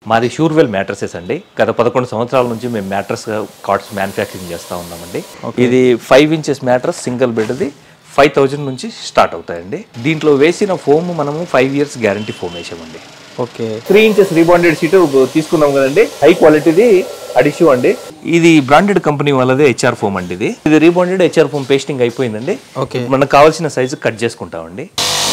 మాది షూర్వెల్ మ్యాట్రసెస్ అండి గత పదకొండు సంవత్సరాల నుంచి మేము మ్యాట్రస్ కార్డ్స్ మ్యానుఫ్యాక్చరింగ్ చేస్తూ ఉన్నామండి ఇది ఫైవ్ ఇంచెస్ మ్యాట్రస్ సింగిల్ బెడ్ది ఫైవ్ థౌజండ్ నుంచి స్టార్ట్ అవుతాయండి దీంట్లో వేసిన ఫోమ్ మనము ఫైవ్ ఇయర్స్ గ్యారంటీ ఫోమ్ వేసామండి okay three inches rebonded sheet తీసుకున్నాం కదండి హై క్వాలిటీది అడిషు అండి ఇది బ్రాండెడ్ కంపెనీ వాళ్ళదే హెచ్ఆర్ ఫోమ్ అండి ఇది ఇది రీబాండెడ్ హెచ్ఆర్ ఫోమ్ పేస్టింగ్ అయిపోయిందండి ఓకే మనకు కావాల్సిన సైజు కట్ చేసుకుంటామండి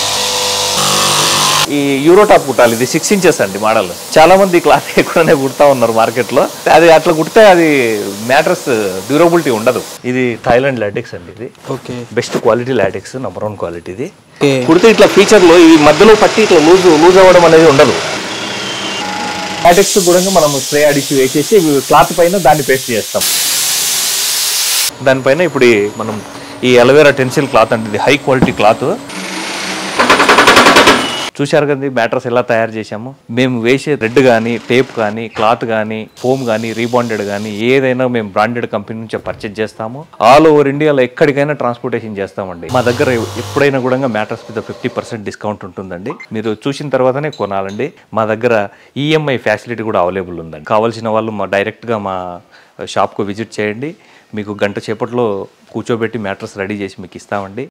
ఈ యూరో టాప్ కుట్టాలి ఇది సిక్స్ ఇంచెస్ అండి మోడల్ చాలా మంది క్లాత్ ఎక్కువనే కుడతా ఉన్నారు మార్కెట్ లో అది అట్లా కుడితే అది మ్యాట్రస్ డ్యూరబిలిటీ ఉండదు ఇది థాయిలాండ్ లాటెక్స్ అండి ఇది okay best quality latex number one క్వాలిటీది ఓకే కుడితే ఇట్లా ఫీచర్లో ఈ మధ్యలో పట్టి ఇట్లా లూజ్ లూజ్ అవ్వడం అనేది ఉండదు లాటెక్స్ కూడా మనం స్ప్రే అడిసి వేసేసి క్లాత్ పైన దాన్ని పేస్ట్ చేస్తాం దానిపైన ఇప్పుడు ఈ మనం ఈ అలవేరా టెన్సిల్ క్లాత్ అంటే ఇది హై క్వాలిటీ క్లాత్ చూశారు కదా మ్యాట్రస్ ఎలా తయారు చేశాము మేము వేసే రెడ్ కానీ టేప్ కానీ క్లాత్ కానీ ఫోమ్ కానీ రీబాండెడ్ కానీ ఏదైనా మేము బ్రాండెడ్ కంపెనీ నుంచి పర్చేజ్ చేస్తాము ఆల్ ఓవర్ ఇండియాలో ఎక్కడికైనా ట్రాన్స్పోర్టేషన్ చేస్తామండి మా దగ్గర ఎప్పుడైనా కూడా మ్యాట్రస్ మీద ఫిఫ్టీ పర్సెంట్ డిస్కౌంట్ ఉంటుందండి మీరు చూసిన తర్వాతనే కొనాలండి మా దగ్గర ఈఎంఐ ఫెసిలిటీ కూడా అవైలబుల్ ఉందండి కావాల్సిన వాళ్ళు మా డైరెక్ట్గా మా షాప్కు విజిట్ చేయండి మీకు గంట సేపట్లో కూర్చోబెట్టి మ్యాట్రస్ రెడీ చేసి మీకు ఇస్తామండి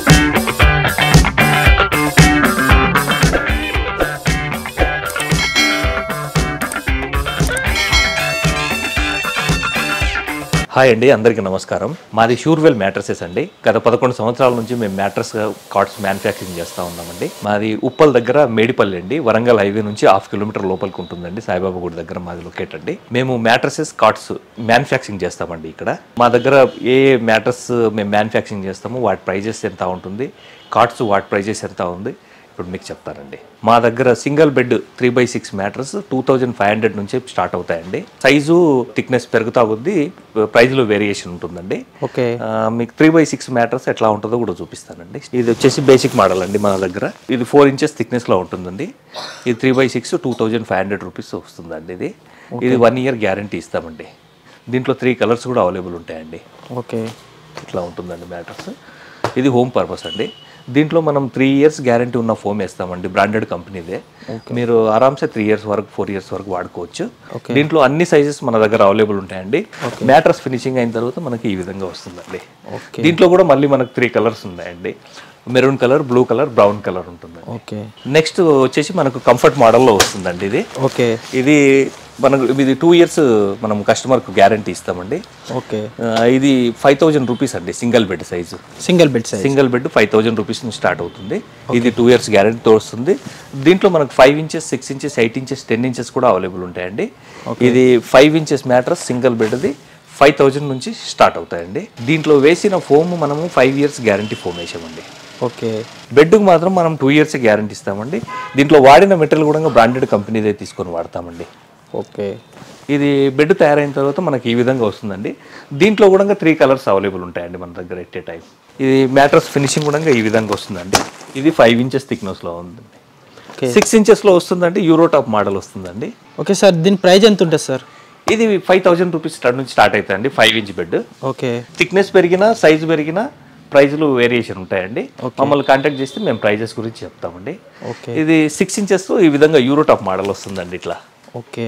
హాయ్ అండి అందరికీ నమస్కారం మాది షూర్వెల్ మ్యాట్రసెస్ అండి గత పదకొండు సంవత్సరాల నుంచి మేము మ్యాట్రస్ కార్డ్స్ మ్యానుఫ్యాక్చరింగ్ చేస్తూ ఉన్నామండి మాది ఉప్పల్ దగ్గర మేడిపల్లి అండి వరంగల్ హైవే నుంచి హాఫ్ కిలోమీటర్ లోపలికి ఉంటుందండి సాయిబాబా గుడి దగ్గర మాది లొకేట్ అండి మేము మ్యాట్రసెస్ కార్డ్స్ మ్యానుఫ్యాక్చరింగ్ చేస్తామండి ఇక్కడ మా దగ్గర ఏ ఏ మ్యాట్రస్ మేము మ్యానుఫ్యాక్చరింగ్ చేస్తామో వాటి ప్రైజెస్ ఎంత ఉంటుంది కార్డ్స్ వాటి ప్రైజెస్ ఎంత ఉంది ఇప్పుడు మీకు చెప్తానండి మా దగ్గర single bed three by six mattress two thousand five hundred నుంచి స్టార్ట్ అవుతాయండి సైజు థిక్నెస్ పెరుగుతా కొద్దీ ప్రైజ్లో వేరియేషన్ ఉంటుందండి ఓకే ఆ, మీకు త్రీ బై సిక్స్ మ్యాటర్స్ ఎట్లా ఉంటుందో కూడా చూపిస్తానండి ఇది వచ్చేసి బేసిక్ మోడల్ అండి మన దగ్గర ఇది ఫోర్ ఇంచెస్ థిక్నెస్లో ఉంటుందండి ఇది three by six two thousand five hundred rupees వస్తుందండి ఇది ఇది వన్ ఇయర్ గ్యారంటీ ఇస్తామండి దీంట్లో త్రీ కలర్స్ కూడా అవైలబుల్ ఉంటాయండి ఓకే ఇట్లా ఉంటుందండి మ్యాటర్స్ ఇది హోమ్ పర్పస్ అండి దీంట్లో మనం త్రీ ఇయర్స్ గ్యారంటీ ఉన్న ఫోమ్ వేస్తామండి బ్రాండెడ్ కంపెనీదే మీరు ఆరామ్సే త్రీ ఇయర్స్ వరకు ఫోర్ ఇయర్స్ వరకు వాడుకోవచ్చు దీంట్లో అన్ని సైజెస్ మన దగ్గర అవైలబుల్ ఉంటాయండి మ్యాట్రస్ ఫినిషింగ్ అయిన తర్వాత మనకి ఈ విధంగా వస్తుందండి ఓకే దీంట్లో కూడా మళ్ళీ మనకు త్రీ కలర్స్ ఉన్నాయండి maroon colour blue colour brown colour ఉంటుంది ఓకే నెక్స్ట్ వచ్చేసి మనకు కంఫర్ట్ మోడల్లో వస్తుందండి ఇది ఓకే ఇది మనకు ఇది టూ ఇయర్స్ మనం కస్టమర్కు గ్యారంటీ ఇస్తామండి ఓకే ఆ, ఇది ఫైవ్ థౌజండ్ రూపీస్ అండి single bed size single bed size single bed five thousand rupees నుంచి స్టార్ట్ అవుతుంది ఇది టూ ఇయర్స్ గ్యారంటీతో వస్తుంది దీంట్లో మనకు five inches six inches eight inches ten inches కూడా అవైలబుల్ ఉంటాయండి ఇది ఫైవ్ ఇంచెస్ మ్యాట్రస్ సింగిల్ బెడ్ది ఫైవ్ థౌజండ్ నుంచి స్టార్ట్ అవుతాయండి దీంట్లో వేసిన ఫోమ్ మనము ఫైవ్ ఇయర్స్ గ్యారంటీ ఫోమ్ వేసామండి ఓకే బెడ్కు మాత్రం మనం టూ ఇయర్స్ గ్యారంటీ ఇస్తామండి దీంట్లో వాడిన మెటీరియల్ కూడా బ్రాండెడ్ కంపెనీదే తీసుకొని వాడతామండి ఓకే ఇది బెడ్ తయారైన తర్వాత మనకి ఈ విధంగా వస్తుందండి దీంట్లో కూడా త్రీ కలర్స్ అవైలబుల్ ఉంటాయండి మన దగ్గర ఎట్ ఏ టైం ఇది మ్యాట్రస్ ఫినిషింగ్ కూడా ఈ విధంగా వస్తుందండి ఇది ఫైవ్ ఇంచెస్ థిక్నెస్లో ఉందండి ఓకే సిక్స్ ఇంచెస్లో వస్తుందండి యూరో టాప్ మోడల్ వస్తుందండి ఓకే సార్ దీని ప్రైస్ ఎంత ఉంటుంది సార్ ఇది ఫైవ్ థౌజండ్ రూపీస్ స్టార్ట్ నుంచి స్టార్ట్ అవుతాయండి five inch bed okay thickness పెరిగినా సైజు పెరిగినా ప్రైజులు వేరియేషన్ ఉంటాయండి మమ్మల్ని కాంటాక్ట్ చేస్తే మేము ప్రైజెస్ గురించి చెప్తామండి ఓకే ఇది సిక్స్ ఇంచెస్ ఈ విధంగా యూరో టాప్ మోడల్ వస్తుందండి ఇట్లా ఓకే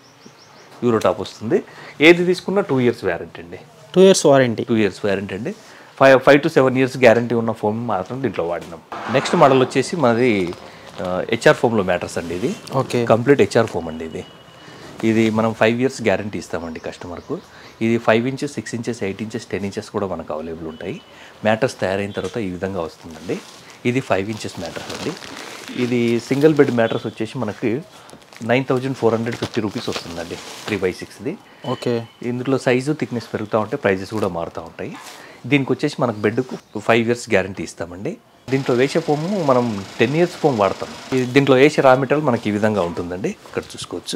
యూరో టాప్ వస్తుంది ఏది తీసుకున్నా టూ ఇయర్స్ వ్యారంటీ అండి two years warranty two years warranty అండి five five to seven years guarantee ఉన్న ఫోమ్ మాత్రం దీంట్లో వాడినాం నెక్స్ట్ మోడల్ వచ్చేసి మాది హెచ్ఆర్ ఫోమ్లో మ్యాటర్స్ అండి ఇది ఓకే కంప్లీట్ హెచ్ఆర్ ఫోమ్ అండి ఇది ఇది మనం ఫైవ్ ఇయర్స్ గ్యారంటీ ఇస్తామండి కస్టమర్కు ఇది five inches six inches eight inches ten inches కూడా మనకు అవైలబుల్ ఉంటాయి మ్యాటర్స్ తయారైన తర్వాత ఈ విధంగా వస్తుందండి ఇది ఫైవ్ ఇంచెస్ మ్యాటర్స్ అండి ఇది సింగిల్ బెడ్ మ్యాటర్స్ వచ్చేసి మనకి nine thousand four hundred fifty rupees వస్తుందండి త్రీ బై సిక్స్ది ఓకే ఇందులో సైజు థిక్నెస్ పెరుగుతూ ఉంటే ప్రైజెస్ కూడా మారుతూ ఉంటాయి దీనికి వచ్చేసి మనకు బెడ్కు ఫైవ్ ఇయర్స్ గ్యారంటీ ఇస్తామండి దీంట్లో వేసే ఫోము మనం టెన్ ఇయర్స్ ఫోమ్ వాడతాం ఇది దీంట్లో వేసే రా మెటీరియల్ మనకి ఈ విధంగా ఉంటుందండి ఇక్కడ చూసుకోవచ్చు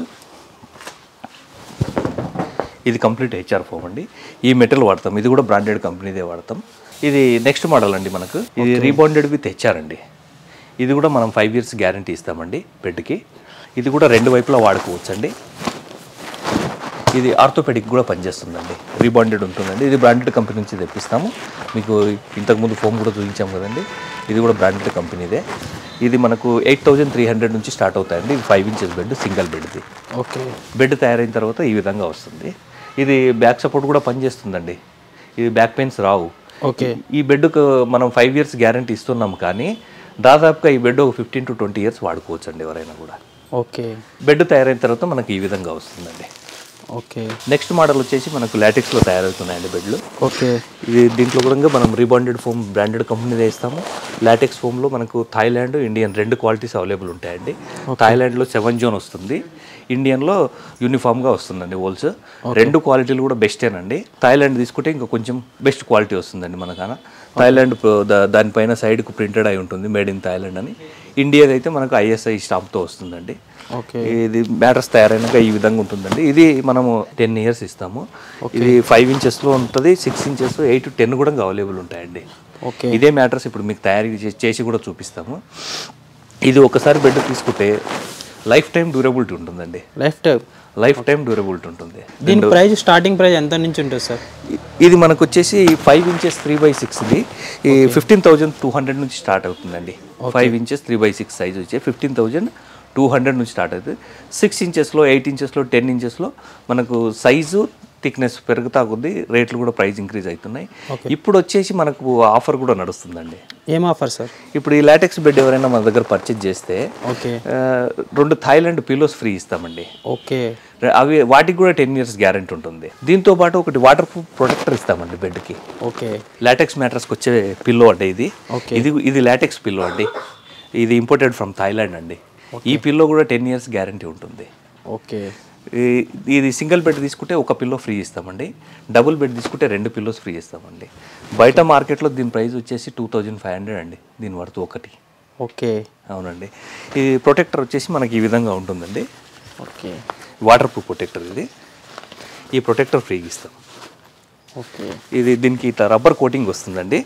ఇది కంప్లీట్ హెచ్ఆర్ ఫోమ్ అండి ఈ మెటీరియల్ వాడతాం ఇది కూడా బ్రాండెడ్ కంపెనీదే వాడతాం ఇది నెక్స్ట్ మోడల్ అండి మనకు ఇది రీబాండెడ్ విత్ హెచ్ఆర్ అండి ఇది కూడా మనం ఫైవ్ ఇయర్స్ గ్యారంటీ ఇస్తామండి బెడ్కి ఇది కూడా రెండు వైపులా వాడుకోవచ్చు అండి ఇది ఆర్థోపెడిక్ కూడా పనిచేస్తుందండి రీబాండెడ్ ఉంటుందండి ఇది బ్రాండెడ్ కంపెనీ నుంచి తెప్పిస్తాము మీకు ఇంతకుముందు ఫోమ్ కూడా చూపించాం కదండి ఇది కూడా బ్రాండెడ్ కంపెనీదే ఇది మనకు ఎయిట్ థౌజండ్ త్రీ హండ్రెడ్ నుంచి స్టార్ట్ అవుతాయండి ఇది ఫైవ్ ఇంచెస్ బెడ్ సింగిల్ బెడ్ది ఓకే బెడ్ తయారైన తర్వాత ఈ విధంగా వస్తుంది ఇది బ్యాక్ సపోర్ట్ కూడా పనిచేస్తుందండి ఇది బ్యాక్ పెయిన్స్ రావు ఓకే ఈ బెడ్కు మనం ఫైవ్ ఇయర్స్ గ్యారంటీ ఇస్తున్నాం కానీ దాదాపుగా ఈ బెడ్ ఒక ఫిఫ్టీన్ టు ట్వంటీ ఇయర్స్ వాడుకోవచ్చు అండి ఎవరైనా కూడా ఓకే బెడ్ తయారైన తర్వాత మనకి ఈ విధంగా వస్తుందండి ఓకే నెక్స్ట్ మోడల్ వచ్చేసి మనకు లాటెక్స్లో తయారవుతున్నాయండి బెడ్లు ఓకే ఇది దీంట్లో కూడా మనం రీబాండెడ్ ఫోమ్ బ్రాండెడ్ కంపెనీ వేస్తాము లాటెక్స్ ఫోమ్లో మనకు థాయిలాండ్ ఇండియన్ రెండు క్వాలిటీస్ అవైలబుల్ ఉంటాయండి థాయిలాండ్లో సెవెన్ జోన్ వస్తుంది ఇండియన్లో యూనిఫామ్గా వస్తుందండి హోల్స్ రెండు క్వాలిటీలు కూడా బెస్టేనండి థాయిలాండ్ తీసుకుంటే ఇంకా కొంచెం బెస్ట్ క్వాలిటీ వస్తుందండి మనకన థాయిలాండ్ ప- దా- దానిపైన సైడ్కు ప్రింటెడ్ అయి ఉంటుంది మేడ్ ఇన్ థాయిలాండ్ అని ఇండియన్ అయితే మనకు ఐఎస్ఐ స్టాంప్తో వస్తుందండి ఓకే ఇది మ్యాటర్స్ తయారైనాక ఈ విధంగా ఉంటుందండి ఇది మనము టెన్ ఇయర్స్ ఇస్తాము ఇది ఫైవ్ ఇంచెస్లో ఉంటుంది సిక్స్ ఇంచెస్ ఎయిట్ టెన్ కూడా అవైలబుల్ ఉంటాయండి ఓకే ఇదే మ్యాటర్స్ ఇప్పుడు మీకు తయారీ చే- చేసి కూడా చూపిస్తాము ఇది ఒకసారి బెడ్ తీసుకుంటే లైఫ్ టైం డ్యూరబిలిటీ ఉంటుందండి life time life time durability ఉంటుంది దీని ప్రైస్ స్టార్టింగ్ ప్రైస్ ఎంత నుంచి ఉంటుంది సార్ ఇ- ఇది మనకు వచ్చేసి ఫైవ్ ఇంచెస్ త్రీ బై సిక్స్ది ఈ ఫిఫ్టీన్ థౌజండ్ టూ హండ్రెడ్ నుంచి స్టార్ట్ అవుతుందండి five inches three by six size వచ్చి ఫిఫ్టీన్ థౌజండ్ టూ హండ్రెడ్ నుంచి స్టార్ట్ అవుతుంది సిక్స్ ఇంచెస్లో ఎయిట్ ఇంచెస్లో టెన్ ఇంచెస్లో మనకు సైజు థిక్నెస్ పెరుగుతా కొద్దీ రేట్లు కూడా ప్రైస్ ఇంక్రీజ్ అవుతున్నాయి ఇప్పుడు వచ్చేసి మనకు ఆఫర్ కూడా నడుస్తుందండి ఏం ఆఫర్ సార్ ఇప్పుడు ఈ లాటెక్స్ బెడ్ ఎవరైనా మన దగ్గర పర్చేజ్ చేస్తే ఓకే ఆ, రెండు థాయిలాండ్ పిలోస్ ఫ్రీ ఇస్తామండి ఓకే అవి వాటికి కూడా టెన్ ఇయర్స్ గ్యారెంటీ ఉంటుంది దీంతో పాటు ఒకటి వాటర్ ప్రూఫ్ ప్రొటెక్టర్ ఇస్తామండి బెడ్కి ఓకే లాటెక్స్ మ్యాట్రస్కి వచ్చే పిల్లో అండి ఇది Okay. ఇది ఇది లాటెక్స్ పిల్లో అండి ఇది ఇంపోర్టెడ్ ఫ్రమ్ థాయిలాండ్ అండి ఈ పిల్లో కూడా టెన్ ఇయర్స్ గ్యారంటీ ఉంటుంది ఓకే ఈ- ఇది సింగిల్ బెడ్ తీసుకుంటే ఒక పిల్లో ఫ్రీ ఇస్తామండి డబుల్ బెడ్ తీసుకుంటే రెండు పిల్లోస్ ఫ్రీ ఇస్తామండి బయట మార్కెట్లో దీని ప్రైస్ వచ్చేసి టూ థౌజండ్ ఫైవ్ హండ్రెడ్ అండి దీని వర్త్ ఒకటి ఓకే అవునండి ఈ ప్రొటెక్టర్ వచ్చేసి మనకి ఈ విధంగా ఉంటుందండి ఓకే వాటర్ ప్రూఫ్ ప్రొటెక్టర్ ఇది ఈ ప్రొటెక్టర్ ఫ్రీగా ఇస్తాం ఓకే ఇది దీనికి ఇట్లా రబ్బర్ కోటింగ్ వస్తుందండి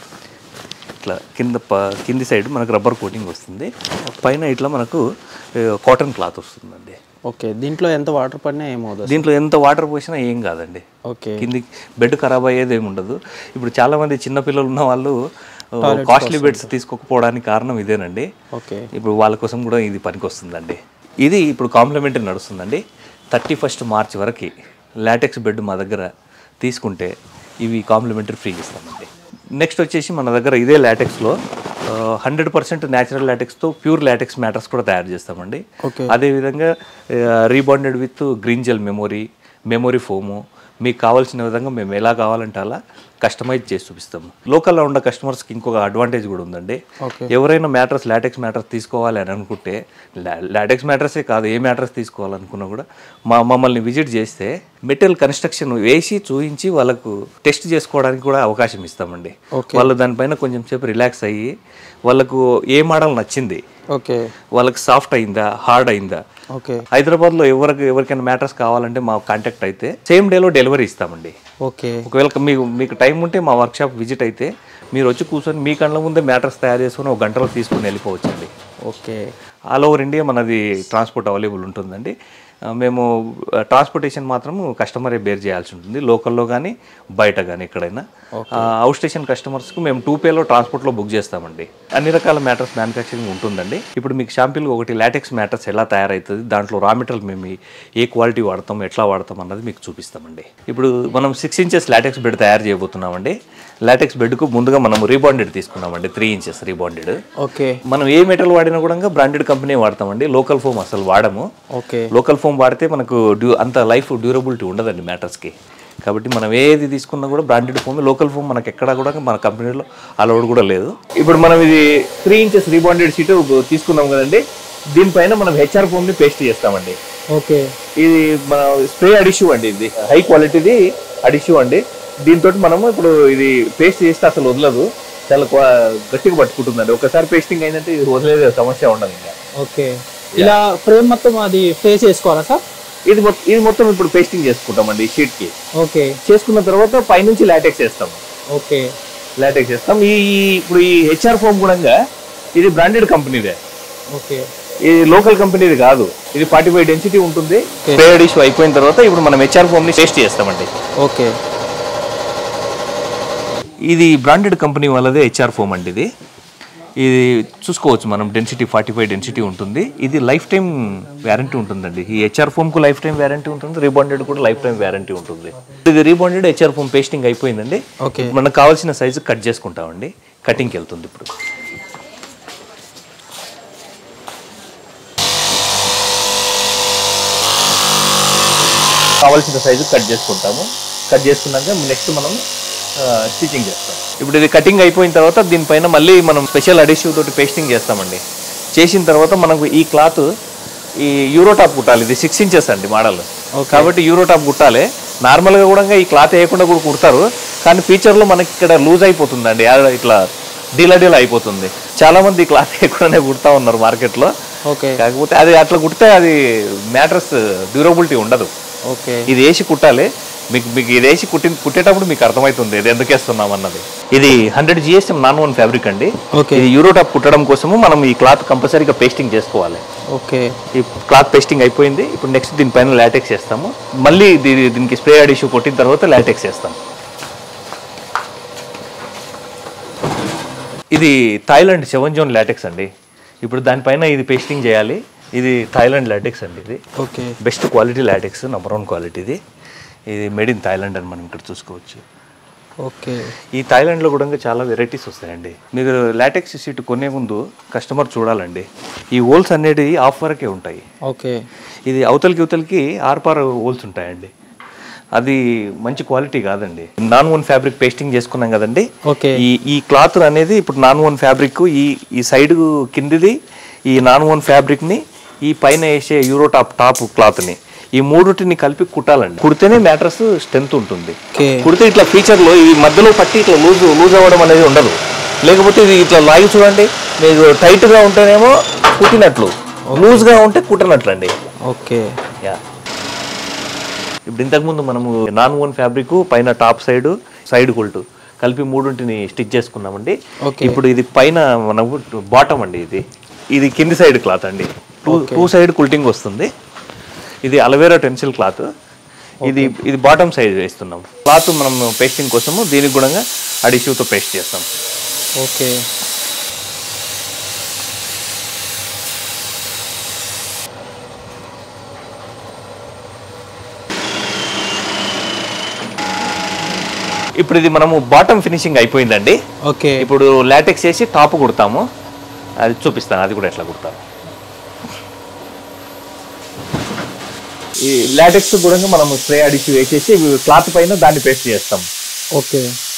ఇట్లా కింద ప కింది సైడ్ మనకు రబ్బర్ కోటింగ్ వస్తుంది పైన ఇట్లా మనకు కాటన్ క్లాత్ వస్తుందండి ఓకే దీంట్లో ఎంత వాటర్ పడినా ఏమవుతుంది దీంట్లో ఎంత వాటర్ పోసినా ఏం కాదండి ఓకే కింది బెడ్ ఖరాబ్ అయ్యేది ఏమి ఉండదు ఇప్పుడు చాలా మంది చిన్న పిల్లలు ఉన్న వాళ్ళు కాస్ట్లీ బెడ్స్ తీసుకోకపోవడానికి కారణం ఇదేనండి ఓకే ఇప్పుడు వాళ్ళ కోసం కూడా ఇది పనికొస్తుందండి ఇది ఇప్పుడు కాంప్లిమెంటరీ నడుస్తుందండి థర్టీ ఫస్ట్ మార్చ్ వరకు లాటెక్స్ బెడ్ మా దగ్గర తీసుకుంటే ఇవి కాంప్లిమెంటరీ ఫ్రీ ఇస్తామండి నెక్స్ట్ వచ్చేసి మన దగ్గర ఇదే లాటెక్స్లో హండ్రెడ్ పర్సెంట్ న్యాచురల్ లాటెక్స్తో ప్యూర్ లాటెక్స్ మ్యాటర్స్ కూడా తయారు చేస్తామండి ఓకే అదేవిధంగా rebonded with green gel memory memory foam మీకు కావాల్సిన విధంగా మేము ఎలా కావాలంటే అలా కస్టమైజ్ చేసి చూపిస్తాము లోకల్లో ఉన్న కస్టమర్స్కి ఇంకొక అడ్వాంటేజ్ కూడా ఉందండి ఓకే ఎవరైనా మ్యాటర్స్ లాటెక్స్ మ్యాటర్స్ తీసుకోవాలి అని అనుకుంటే లాటెక్స్ మ్యాటర్సే కాదు ఏ మ్యాటర్స్ తీసుకోవాలనుకున్నా కూడా మా మమ్మల్ని విజిట్ చేస్తే మెటీరియల్ కన్స్ట్రక్షన్ వేసి చూపించి వాళ్ళకు టెస్ట్ చేసుకోవడానికి కూడా అవకాశం ఇస్తామండి ఓకే. వాళ్ళు దానిపైన కొంచెం సేపు రిలాక్స్ అయ్యి వాళ్ళకు ఏ మోడల్ నచ్చింది ఓకే వాళ్ళకి సాఫ్ట్ అయిందా హార్డ్ అయిందా ఓకే హైదరాబాద్లో ఎవరికి ఎవరికైనా మ్యాటర్స్ కావాలంటే మా కాంటాక్ట్ అయితే సేమ్ డేలో డెలివరీ ఇస్తామండి ఓకే ఒకవేళ మీకు మీకు టైం ఉంటే మా వర్క్షాప్ విజిట్ అయితే మీరు వచ్చి కూర్చొని మీ కళ్ళ ముందే మ్యాటర్స్ తయారు చేసుకొని ఒక గంటలో తీసుకుని వెళ్ళిపోవచ్చండి ఓకే ఆల్ ఓవర్ ఇండియా మనది ట్రాన్స్పోర్ట్ అవైలబుల్ ఉంటుందండి ఆ, మేము ట్రాన్స్పోర్టేషన్ మాత్రం కస్టమరే బేర్ చేయాల్సి ఉంటుంది లోకల్లో కానీ బయట కానీ ఎక్కడైనా అవుట్ స్టేషన్ కస్టమర్స్కి మేము టూ పేలో ట్రాన్స్పోర్ట్లో బుక్ చేస్తామండి అన్ని రకాల మ్యాటర్స్ మ్యానుఫ్యాక్చరింగ్ ఉంటుందండి ఇప్పుడు మీకు షాంపిల్ ఒకటి లాటెక్స్ మ్యాటర్స్ ఎలా తయారవుతుంది దాంట్లో రా మెటీరియల్ మేము ఏ క్వాలిటీ వాడతాం ఎట్లా వాడతాం అన్నది మీకు చూపిస్తామండి ఇప్పుడు మనం సిక్స్ ఇంచెస్ లాటెక్స్ బెడ్ తయారు చేయబోతున్నామండి లాటెక్స్ బెడ్కు ముందుగా మనం రీబాండెడ్ తీసుకున్నామండి త్రీ ఇంచెస్ రీబాండెడ్ ఓకే మనం ఏ మెటల్ వాడినా కూడా బ్రాండెడ్ కంపెనీ వాడతామండి లోకల్ ఫోమ్ అసలు వాడము ఓకే లోకల్ ఫోమ్ వాడితే మనకు డ్యూ అంత లైఫ్ డ్యూరబిలిటీ ఉండదండి మ్యాటర్స్కి కాబట్టి మనం ఏది తీసుకున్నా కూడా బ్రాండెడ్ ఫోమ్ లోకల్ ఫోమ్ మనకి ఎక్కడ కూడా మన కంపెనీలో అలౌడ్ కూడా లేదు ఇప్పుడు మనం ఇది త్రీ ఇంచెస్ రీబాండెడ్ షీట్ తీసుకున్నాం కదండి దీనిపైన మనం హెచ్ఆర్ ఫోమ్ని పేస్ట్ చేస్తామండి ఓకే ఇది మన స్ప్రే అడిషివ్ అండి ఇది హై క్వాలిటీది అడిషివ్ అండి దీంతో మనము ఇప్పుడు ఇది పేస్ట్ చేస్తే అసలు వదలదు చాలా క్వా- గట్టిగా పట్టుకుంటుందండి ఒకసారి పేస్టింగ్ అయిందంటే ఇది వదిలేదే సమస్య ఉండదు ఇంకా ఓకే ఇలా ఫ్రేమ్ మొత్తం అది ఫేస్ చేసుకోవాలా సార్ ఇది మొత్తం ఇది మొత్తం ఇప్పుడు పేస్టింగ్ చేసుకుంటామండి ఈ షీట్ కి ఓకే చేసుకున్న తర్వాత పైనుంచి లాటెక్స్ వేస్తాం ఓకే లాటెక్స్ వేస్తాం ఈ ఈ- ఇప్పుడు ఈ హెచ్ఆర్ ఫోమ్ కూడా ఇది బ్రాండెడ్ కంపెనీదే ఓకే ఇది లోకల్ కంపెనీది కాదు ఇది ఫార్టీ ఫైవ్ డెన్సిటీ ఉంటుంది స్ప్రే ఇష్యూ అయిపోయిన తర్వాత ఇప్పుడు మనం హెచ్ఆర్ ఫోమ్ ని టేస్ట్ చేస్తామండి ఓకే ఇది బ్రాండెడ్ కంపెనీ వాళ్ళదే హెచ్ఆర్ ఫోమ్ అండి ఇది ఇది చూసుకోవచ్చు మనం డెన్సిటీ ఫార్టీ ఫైవ్ డెన్సిటీ ఉంటుంది ఇది లైఫ్ టైం వ్యారంటీ ఉంటుందండి ఈ హెచ్ఆర్ ఫోమ్కు లైఫ్ టైం వ్యారంటీ ఉంటుంది రీబాండెడ్ కూడా లైఫ్ టైం వ్యారంటీ ఉంటుంది ఇది రీబాండెడ్ హెచ్ఆర్ ఫోమ్ పేస్టింగ్ అయిపోయిందండి ఓకే మనకు కావాల్సిన సైజు కట్ చేసుకుంటామండి కటింగ్కి వెళ్తుంది ఇప్పుడు కావాల్సిన సైజు కట్ చేసుకుంటాము కట్ చేసుకున్నాక నెక్స్ట్ మనం స్టిచింగ్ చేస్తాం ఇప్పుడు ఇది కటింగ్ అయిపోయిన తర్వాత దీనిపైన మళ్ళీ మనం స్పెషల్ అడిసివ్ తోటి పేస్టింగ్ చేస్తామండి చేసిన తర్వాత మనకు ఈ క్లాత్ ఈ యూరోటాప్ కుట్టాలి ఇది సిక్స్ ఇంచెస్ అండి మోడల్ కాబట్టి యూరోటాప్ కుట్టాలి నార్మల్గా కూడా ఈ క్లాత్ వేయకుండా కూడా కుడతారు కానీ ఫీచర్లో మనకి ఇక్కడ లూజ్ అయిపోతుందండి ఆ- ఇట్లా డీలా డీలా అయిపోతుంది చాలా మంది ఈ క్లాత్ వేయకుండానే కుడతా ఉన్నారు మార్కెట్లో ఓకే కాకపోతే అది అట్లా కుడితే అది మ్యాట్రస్ డ్యూరబిలిటీ ఉండదు ఓకే ఇది వేసి కుట్టాలి మీకు మీకు ఇది వేసి కుట్టి కుట్టేటప్పుడు మీకు అర్థమవుతుంది ఇది ఎందుకు వేస్తున్నాం అన్నది ఇది hundred GSM non woven fabric అండి ఓకే ఇది యూరోటాప్ కుట్టడం కోసము మనం ఈ క్లాత్ కంపల్సరీగా పేస్టింగ్ చేసుకోవాలి ఓకే ఈ క్లాత్ పేస్టింగ్ అయిపోయింది ఇప్పుడు నెక్స్ట్ దీనిపైన లాటెక్స్ వేస్తాము మళ్ళీ దీ- దీనికి స్ప్రే అడిషు కొట్టిన తర్వాత లాటెక్స్ వేస్తాం ఇది థాయిలాండ్ సెవెన్ జోన్ లాటెక్స్ అండి ఇప్పుడు దానిపైన ఇది పేస్టింగ్ చేయాలి ఇది థాయిలాండ్ లాటెక్స్ అండి ఇది okay best quality latex number one quality ఇది ఇది మేడ్ ఇన్ థాయిలాండ్ అని మనం ఇక్కడ చూసుకోవచ్చు ఓకే ఈ థాయిలాండ్లో కూడా ఇంకా చాలా వెరైటీస్ వస్తాయండి మీరు లాటెక్స్ షీట్ కొనే ముందు కస్టమర్ చూడాలండి ఈ హోల్స్ అనేటివి ఆఫ్ వరకే ఉంటాయి ఓకే ఇది అవతలకి ఇవతలకి ఆర్పార్ హోల్స్ ఉంటాయండి అది మంచి క్వాలిటీ కాదండి నాన్ వన్ ఫ్యాబ్రిక్ పేస్టింగ్ చేసుకున్నాం కదండి ఓకే ఈ ఈ క్లాత్ అనేది ఇప్పుడు నాన్ వన్ ఫ్యాబ్రిక్ ఈ ఈ సైడ్ కిందిది ఈ నాన్ వన్ ఫ్యాబ్రిక్ని ఈ పైన వేసే యూరో టాప్ టాప్ క్లాత్ని ఈ మూడుటిని కలిపి కుట్టాలండి కుడితేనే మ్యాట్రస్ స్ట్రెంత్ ఉంటుంది ఓకే కుడితే ఇట్లా ఫీచర్లో ఈ మధ్యలో పట్టి ఇట్లా లూజ్ లూజ్ అవ్వడం అనేది ఉండదు లేకపోతే ఇది ఇట్లా లాగి చూడండి మీకు టైట్గా ఉంటేనేమో కుట్టినట్లు లూజ్గా ఉంటే కుట్టనట్లు అండి ఓకే యా ఇప్పుడు ఇంతకుముందు మనము నాన్ ఓన్ ఫ్యాబ్రిక్ పైన టాప్ సైడ్ సైడ్ కొల్టు కలిపి మూడుంటిని స్టిచ్ చేసుకున్నామండి ఓకే. ఇప్పుడు ఇది పైన మనకు బాటమ్ అండి ఇది ఇది కింది సైడ్ క్లాత్ అండి టూ టూ సైడ్ కుల్టింగ్ వస్తుంది ఇది అలవేరా టెన్సిల్ క్లాత్ ఇది ఇది బాటమ్ సైజ్ వేస్తున్నాం క్లాత్ మనం పేస్టింగ్ కోసము దీనికి కూడా అడిషివ్తో పేస్ట్ చేస్తాం ఓకే ఇప్పుడు ఇది మనము బాటమ్ ఫినిషింగ్ అయిపోయిందండి ఓకే ఇప్పుడు లాటెక్స్ వేసి టాప్ కుడతాము అది చూపిస్తాను అది కూడా ఎట్లా కుడతాను ఈ లాటెక్స్ కూడా మనం స్ప్రే అడిసి వేసేసి క్లాత్ పైన దాన్ని పేస్ట్ చేస్తాం ఓకే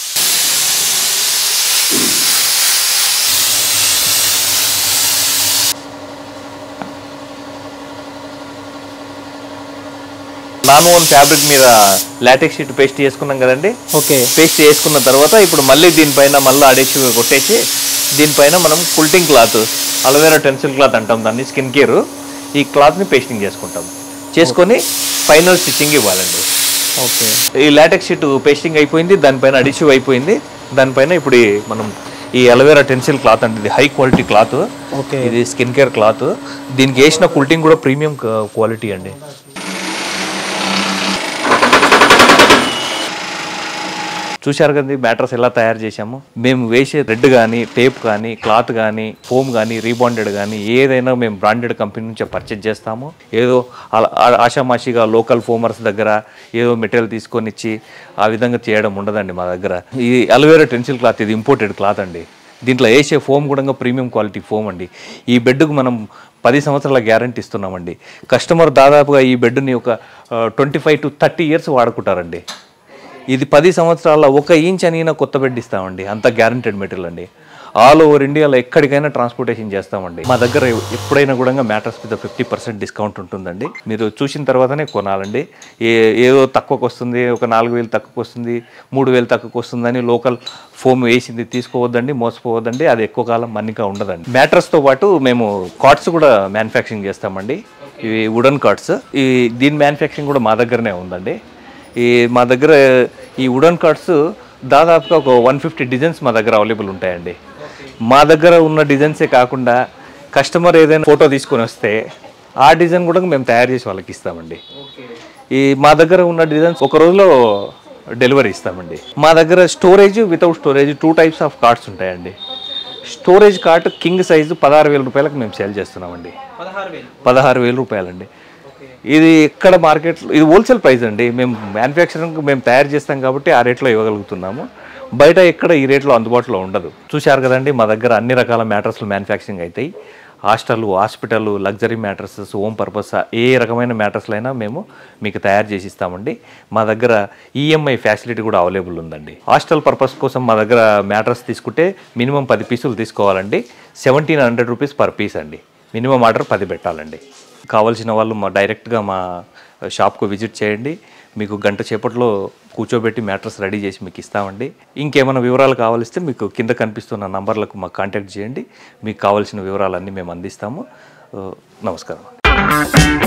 నాన్ ఓన్ ఫ్యాబ్రిక్ మీద లాటెక్స్ షీట్ పేస్ట్ చేసుకున్నాం కదండి ఓకే పేస్ట్ చేసుకున్న తర్వాత ఇప్పుడు మళ్ళీ దీనిపైన మళ్ళీ అడేసి కొట్టేసి దీనిపైన మనం quilting cloth aloe vera tencel cloth అంటాం దాన్ని స్కిన్ కేర్ ఈ క్లాత్ని పేస్టింగ్ చేసుకుంటాం చేసుకొని ఫైనల్ స్టిచ్చింగ్ ఇవ్వాలండి ఓకే ఈ లాటెక్స్ షీట్ పేస్టింగ్ అయిపోయింది దానిపైన అడిసివ్ అయిపోయింది దానిపైన ఇప్పుడు ఈ మనం ఈ అలవేరా టెన్సిల్ క్లాత్ అంటే ఇది హై క్వాలిటీ క్లాత్ ఓకే ఇది స్కిన్ కేర్ క్లాత్ దీనికి వేసిన కుల్టింగ్ కూడా ప్రీమియం క్వాలిటీ అండి చూశారు కదండి మ్యాట్రస్ ఎలా తయారు చేశాము మేము వేసే రెడ్ కానీ టేప్ కానీ క్లాత్ కానీ ఫోమ్ కానీ రీబాండెడ్ కానీ ఏదైనా మేము బ్రాండెడ్ కంపెనీ నుంచి పర్చేజ్ చేస్తాము ఏదో అలా- ఆ- ఆషామాషిగా లోకల్ ఫోమర్స్ దగ్గర ఏదో మెటీరియల్ తీసుకొని ఇచ్చి ఆ విధంగా చేయడం ఉండదండి మా దగ్గర ఈ అలోవేరా టెన్సిల్ క్లాత్ ఇది ఇంపోర్టెడ్ క్లాత్ అండి దీంట్లో వేసే ఫోమ్ కూడా ప్రీమియం క్వాలిటీ ఫోమ్ అండి ఈ బెడ్కు మనం పది సంవత్సరాల గ్యారంటీ ఇస్తున్నామండి కస్టమర్ దాదాపుగా ఈ బెడ్ని ఒక twenty five to thirty years వాడుకుంటారండి ఇది పది సంవత్సరాల ఒక ఇంచ్ అనినా కొత్త బెడ్ ఇస్తామండి అంత గ్యారంటెడ్ మెటీరియల్ అండి ఆల్ ఓవర్ ఇండియాలో ఎక్కడికైనా ట్రాన్స్పోర్టేషన్ చేస్తామండి మా దగ్గర ఎప్పుడైనా కూడా మ్యాటర్స్ మీద ఫిఫ్టీ పర్సెంట్ డిస్కౌంట్ ఉంటుందండి మీరు చూసిన తర్వాతనే కొనాలండి ఏ ఏదో తక్కువకు వస్తుంది ఒక నాలుగు వేలు తక్కువకు వస్తుంది మూడు వేలు తక్కువకు వస్తుందని లోకల్ ఫోమ్ వేసింది తీసుకోవద్దండి మోసపోవద్దండి అది ఎక్కువ కాలం మన్నిక ఉండదండి మ్యాట్రస్తో పాటు మేము కార్డ్స్ కూడా మ్యానుఫ్యాక్చరింగ్ చేస్తామండి ఇవి వుడన్ కార్డ్స్ ఈ దీని మ్యానుఫ్యాక్చరింగ్ కూడా మా దగ్గరనే ఉందండి ఈ మా దగ్గర ఈ వుడన్ కార్డ్స్ దాదాపుగా ఒక వన్ ఫిఫ్టీ డిజైన్స్ మా దగ్గర అవైలబుల్ ఉంటాయండి మా దగ్గర ఉన్న డిజైన్సే కాకుండా కస్టమర్ ఏదైనా ఫోటో తీసుకొని వస్తే ఆ డిజైన్ కూడా మేము తయారు చేసి వాళ్ళకి ఇస్తామండి ఈ మా దగ్గర ఉన్న డిజైన్స్ ఒక రోజులో డెలివరీ ఇస్తామండి మా దగ్గర storage without storage two types of cards ఉంటాయండి స్టోరేజ్ కార్డ్ కింగ్ సైజు పదహారు వేల రూపాయలకు మేము సేల్ చేస్తున్నామండి పదహారు వేలు పదహారు వేల రూపాయలండి ఇది ఎక్కడ మార్కెట్ ఇది హోల్సేల్ ప్రైస్ అండి మేము మ్యానుఫ్యాక్చరింగ్ మేము తయారు చేస్తాం కాబట్టి ఆ రేట్లో ఇవ్వగలుగుతున్నాము బయట ఎక్కడ ఈ రేట్లో అందుబాటులో ఉండదు చూశారు కదండి మా దగ్గర అన్ని రకాల మ్యాటర్స్లు మ్యానుఫ్యాక్చరింగ్ అవుతాయి hostel hospital luxury mattresses home purpose ఏ రకమైన మ్యాటర్స్లు అయినా మేము మీకు తయారు చేసి ఇస్తామండి మా దగ్గర ఈఎంఐ ఫెసిలిటీ కూడా అవైలబుల్ ఉందండి హాస్టల్ పర్పస్ కోసం మా దగ్గర మ్యాట్రస్ తీసుకుంటే మినిమం పది పీసులు తీసుకోవాలండి seventeen hundred rupees per piece అండి మినిమం ఆర్డర్ పది పెట్టాలండి కావాల్సిన వాళ్ళు మా డైరెక్ట్గా మా షాప్కు విజిట్ చేయండి మీకు గంట సేపట్లో కూర్చోబెట్టి మ్యాట్రస్ రెడీ చేసి మీకు ఇస్తామండి ఇంకేమైనా వివరాలు కావాలిస్తే మీకు కింద కనిపిస్తున్న నంబర్లకు మాకు కాంటాక్ట్ చేయండి మీకు కావాల్సిన వివరాలన్నీ మేము అందిస్తాము ఆ, నమస్కారం